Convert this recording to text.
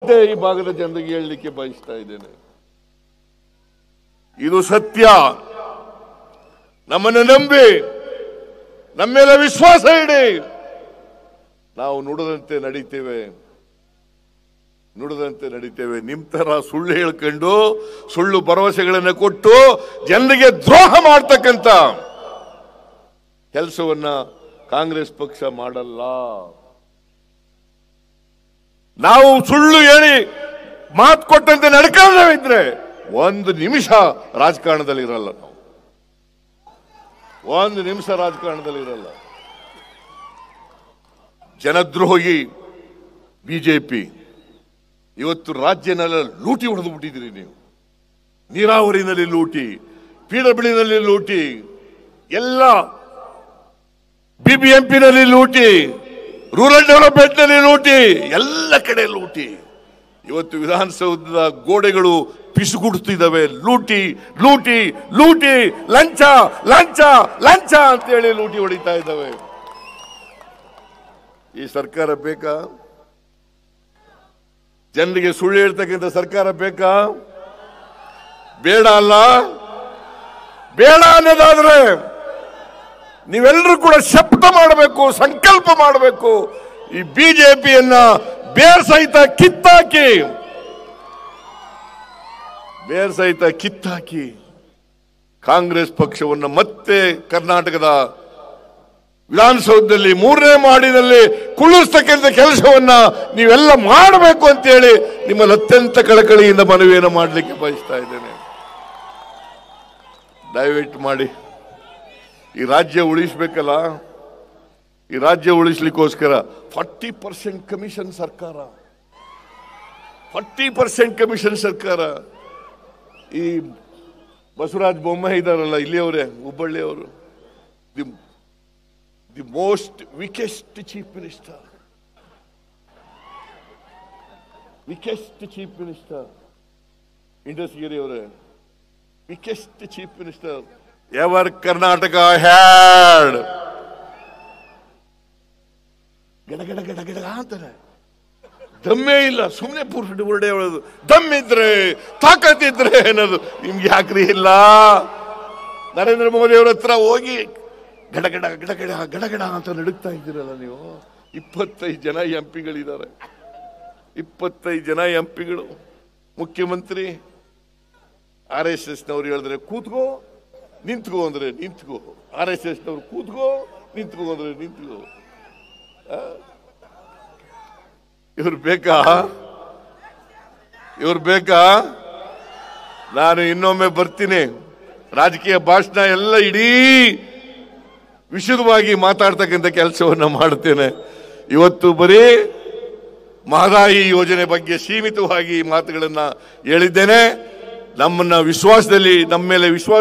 ಮತ್ತೆ ಈ ಭಾಗದ ಜನರಿಗೆ ಹೇಳಲಿಕ್ಕೆ ಬಯಸ್ತಾ ಇದ್ದೇನೆ ಇದು ಸತ್ಯ ನಮ್ಮನ್ನು ನಂಬಿ ನಮ್ಮ ಮೇಲೆ ವಿಶ್ವಾಸ ಇಡಿ ನಾವು ನುಡಿದಂತೆ ನಡೀತೇವೆ ನುಡಿದಂತೆ ನಡೀತೇವೆ ನಿಮ್ ತರ ಸುಳ್ಳು ಹೇಳ್ಕೊಂಡು ಸುಳ್ಳು ಭರವಸೆಗಳನ್ನು ಕೊಟ್ಟು ಜನರಿಗೆ ದ್ರೋಹ ಮಾಡ್ತಕ್ಕಂಥ ಕೆಲಸವನ್ನ ಕಾಂಗ್ರೆಸ್ ಪಕ್ಷ ಮಾಡಲ್ಲ ನಾವು ಸುಳ್ಳು ಹೇಳಿ ಮಾತು ಕೊಟ್ಟಂತೆ ನಡ್ಕೊಂಡವಿದ್ರೆ ಒಂದು ನಿಮಿಷ ರಾಜಕಾರಣದಲ್ಲಿ ಇರಲ್ಲ ನಾವು ಒಂದು ನಿಮಿಷ ರಾಜಕಾರಣದಲ್ಲಿ ಇರಲ್ಲ ಜನದ್ರೋಹಿ ಬಿಜೆಪಿ ಇವತ್ತು ರಾಜ್ಯನೆಲ್ಲ ಲೂಟಿ ಹೊಡೆದು ಬಿಟ್ಟಿದ್ದೀರಿ ನೀವು ನೀರಾವರಿನಲ್ಲಿ ಲೂಟಿ ಪಿಡಬ್ಲ್ಯೂನಲ್ಲಿ ಲೂಟಿ ಎಲ್ಲ ಬಿಬಿಎಂಪಿನಲ್ಲಿ ಲೂಟಿ ರೂರಲ್ ಡೆವಲಪ್ಮೆಂಟ್ ನಲ್ಲಿ ಲೂಟಿ ಎಲ್ಲ ಕಡೆ ಲೂಟಿ ಇವತ್ತು ವಿಧಾನಸೌಧದ ಗೋಡೆಗಳು ಪಿಸುಗುಡುತ್ತಿದ್ದಾವೆ ಲೂಟಿ ಲೂಟಿ ಲೂಟಿ ಲಂಚ ಲಂಚ ಲಂಚ ಅಂತೇಳಿ ಲೂಟಿ ಹೊಡಿತಾ ಇದ್ದಾವೆ ಈ ಸರ್ಕಾರ ಬೇಕಾ ಜನರಿಗೆ ಸುಳ್ಳು ಹೇಳ್ತಕ್ಕಂಥ ಸರ್ಕಾರ ಬೇಕಾ ಬೇಡ ಅಲ್ಲ ಬೇಡ ಅನ್ನೋದಾದ್ರೆ ನೀವೆಲ್ಲರೂ ಕೂಡ ಶಪಥ ಮಾಡಬೇಕು ಸಂಕಲ್ಪ ಮಾಡಬೇಕು ಈ ಬಿಜೆಪಿಯನ್ನ ಬೇರ್ ಸಹಿತ ಕಿತ್ತಾಕಿ ಬೇರ್ ಸಹಿತ ಕಿತ್ತಾಕಿ ಕಾಂಗ್ರೆಸ್ ಪಕ್ಷವನ್ನ ಮತ್ತೆ ಕರ್ನಾಟಕದ ವಿಧಾನಸೌಧದಲ್ಲಿ ಮೂರನೇ ಮಾಡಿನಲ್ಲಿ ಕುಳ್ಳಿಸ್ತಕ್ಕಂಥ ಕೆಲಸವನ್ನ ನೀವೆಲ್ಲ ಮಾಡಬೇಕು ಅಂತೇಳಿ ನಿಮ್ಮಲ್ಲಿ ಅತ್ಯಂತ ಕಳಕಳಿಯಿಂದ ಮನವಿಯನ್ನು ಮಾಡಲಿಕ್ಕೆ ಬಯಸ್ತಾ ಇದ್ದೇನೆ ದಯವಿಟ್ಟು ಮಾಡಿ ಈ ರಾಜ್ಯ ಉಳಿಸ್ಬೇಕಲ್ಲ ಈ ರಾಜ್ಯ ಉಳಿಸ್ಲಿಕ್ಕೋಸ್ಕರ ಫಾರ್ಟಿ ಪರ್ಸೆಂಟ್ ಕಮಿಷನ್ ಸರ್ಕಾರ ಫಾರ್ಟಿ ಪರ್ಸೆಂಟ್ ಕಮಿಷನ್ ಸರ್ಕಾರ ಈ ಬಸವರಾಜ ಬೊಮ್ಮಾಯಿ ಇದಾರಲ್ಲ ಇಲ್ಲಿಯವರೇ ಹುಬ್ಬಳ್ಳಿಯವರು the the most weakest chief minister weakest chief minister ಇಂಡಸ್ಗಿರಿ ಅವರೇ weakest chief minister ever Karnataka had ಗಡ ಗಡ ಗಡ ಗಡ ಅಂತಾರೆ ದಮ್ಮೇ ಇಲ್ಲ ಸುಮ್ಮನೆ ಪೂರ್ತಿ ಒಳ್ಳೆ ಹೇಳೋದು ದಮ್ ಇದ್ರೆ ತಾಕತ್ ಇದ್ರೆ ಅನ್ನೋದು ನಿಮ್ಗೆ ಯಾಕ್ರಿ ಇಲ್ಲ ನರೇಂದ್ರ ಮೋದಿ ಅವ್ರ ಹತ್ರ ಹೋಗಿ ಗಡ ಗಡ ಗಡ ಗಡ ಗಡ ಗಡ ಅಂತ ನಡುಗ್ತಾ ಇದ್ದೀರಲ್ಲ ನೀವು ಇಪ್ಪತ್ತೈದು ಜನ ಎಂ ಪಿಗಳಿದ್ದಾರೆ ಇಪ್ಪತ್ತೈದು ಜನ ಎಂ ಪಿಗಳು ಮುಖ್ಯಮಂತ್ರಿ ಆರ್ ಎಸ್ ಎಸ್ ನವ್ರು ಹೇಳಿದ್ರೆ ಕೂತ್ಕೋ ನಿಂತ್ಕೋ ಅಂದ್ರೆ ನಿಂತ್ಕೋ ಆರ್ ಎಸ್ ಎಸ್ ನವ್ರು ಕೂತ್ಕೋ ನಿಂತ್ಕೋ ಅಂದ್ರೆ ನಿಂತ್ಕೋ ಇವ್ರು ಬೇಕಾ ಇವ್ರು ಬೇಕಾ ನಾನು ಇನ್ನೊಮ್ಮೆ ಬರ್ತೀನಿ ರಾಜಕೀಯ ಭಾಷಣ ಎಲ್ಲ ಇಡೀ ವಿಶದವಾಗಿ ಮಾತಾಡ್ತಕ್ಕಂಥ ಕೆಲಸವನ್ನ ಮಾಡ್ತೇನೆ ಇವತ್ತು ಬರೀ ಮಹದಾಯಿ ಯೋಜನೆ ಬಗ್ಗೆ ಸೀಮಿತವಾಗಿ ಈ ಮಾತುಗಳನ್ನ ಹೇಳಿದ್ದೇನೆ ನಮ್ಮನ್ನ ವಿಶ್ವಾಸದಲ್ಲಿ ನಮ್ಮ ಮೇಲೆ ವಿಶ್ವಾಸ